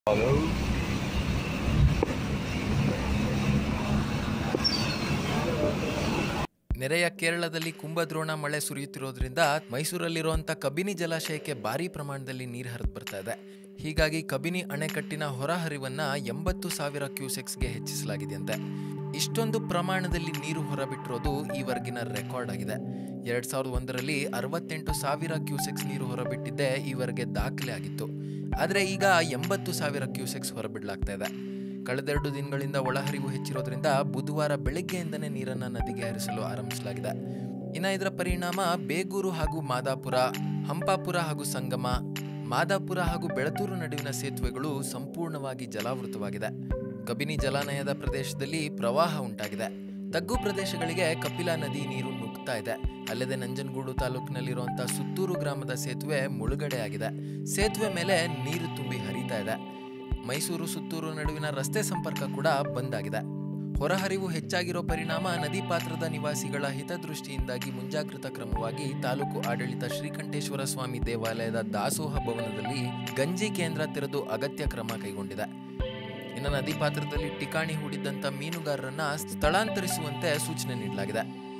ನೆರೆಯ ಕೇರಳದಲ್ಲಿ ಕುಂಭದ್ರೋಣ ಮಳೆ ಸುರಿಯುತ್ತಿರೋದ್ರಿಂದ ಮೈಸೂರಲ್ಲಿರುವಂಥ ಕಬಿನಿ ಜಲಾಶಯಕ್ಕೆ ಭಾರಿ ಪ್ರಮಾಣದಲ್ಲಿ ನೀರು ಹರಿದು ಬರ್ತಾ ಇದೆ ಹೀಗಾಗಿ ಕಬಿನಿ ಅಣೆಕಟ್ಟಿನ ಹೊರಹರಿವನ್ನ ಎಂಬತ್ತು ಸಾವಿರ ಕ್ಯೂಸೆಕ್ಸ್ಗೆ ಹೆಚ್ಚಿಸಲಾಗಿದೆಯಂತೆ ಇಷ್ಟೊಂದು ಪ್ರಮಾಣದಲ್ಲಿ ನೀರು ಹೊರಬಿಟ್ಟಿರೋದು ಈವರೆಗಿನ ರೆಕಾರ್ಡ್ ಆಗಿದೆ ಎರಡ್ ಸಾವಿರದ ಒಂದರಲ್ಲಿ ಅರವತ್ತೆಂಟು ಸಾವಿರ ಕ್ಯೂಸೆಕ್ಸ್ ನೀರು ಹೊರಬಿಟ್ಟಿದ್ದೇ ಈವರೆಗೆ ದಾಖಲೆ ಆಗಿತ್ತು ಆದರೆ ಈಗ ಎಂಬತ್ತು ಸಾವಿರ ಕ್ಯೂಸೆಕ್ಸ್ ಹೊರಬಿಡಲಾಗ್ತಾ ಇದೆ ಕಳೆದೆರಡು ದಿನಗಳಿಂದ ಒಳಹರಿವು ಹೆಚ್ಚಿರೋದ್ರಿಂದ ಬುಧವಾರ ಬೆಳಗ್ಗೆಯಿಂದನೇ ನೀರನ್ನ ನದಿಗೆ ಹರಿಸಲು ಆರಂಭಿಸಲಾಗಿದೆ ಇನ್ನ ಇದರ ಪರಿಣಾಮ ಬೇಗೂರು ಹಾಗೂ ಮಾದಾಪುರ ಹಂಪಾಪುರ ಹಾಗೂ ಸಂಗಮ ಮಾದಾಪುರ ಹಾಗೂ ಬೆಳತೂರು ನಡುವಿನ ಸೇತುವೆಗಳು ಸಂಪೂರ್ಣವಾಗಿ ಜಲಾವೃತವಾಗಿದೆ ಕಬಿನಿ ಜಲಾನಯದ ಪ್ರದೇಶದಲ್ಲಿ ಪ್ರವಾಹ ಉಂಟಾಗಿದೆ ತಗ್ಗು ಪ್ರದೇಶಗಳಿಗೆ ಕಪಿಲಾ ನದಿ ನೀರು ನುಗ್ತಾ ಇದೆ ಅಲ್ಲದೆ ನಂಜನಗೂಡು ತಾಲೂಕಿನಲ್ಲಿರುವಂತಹ ಸುತ್ತೂರು ಗ್ರಾಮದ ಸೇತುವೆ ಮುಳುಗಡೆ ಆಗಿದೆ ಸೇತುವೆ ಮೇಲೆ ನೀರು ತುಂಬಿ ಹರಿತಾ ಇದೆ ಮೈಸೂರು ಸುತ್ತೂರು ನಡುವಿನ ರಸ್ತೆ ಸಂಪರ್ಕ ಕೂಡ ಬಂದ್ ಆಗಿದೆ ಹೊರಹರಿವು ಹೆಚ್ಚಾಗಿರೋ ಪರಿಣಾಮ ನದಿ ಪಾತ್ರದ ನಿವಾಸಿಗಳ ಹಿತದೃಷ್ಟಿಯಿಂದಾಗಿ ಮುಂಜಾಗ್ರತಾ ಕ್ರಮವಾಗಿ ತಾಲೂಕು ಆಡಳಿತ ಶ್ರೀಕಂಠೇಶ್ವರ ಸ್ವಾಮಿ ದೇವಾಲಯದ ದಾಸೋಹ ಭವನದಲ್ಲಿ ಗಂಜಿ ಕೇಂದ್ರ ತೆರೆದು ಅಗತ್ಯ ಕ್ರಮ ಕೈಗೊಂಡಿದೆ ಇನ್ನು ನದಿ ಪಾತ್ರದಲ್ಲಿ ಠಿಕಾಣಿ ಹೂಡಿದ್ದಂತ ಮೀನುಗಾರರನ್ನ ಸ್ಥಳಾಂತರಿಸುವಂತೆ ಸೂಚನೆ ನೀಡಲಾಗಿದೆ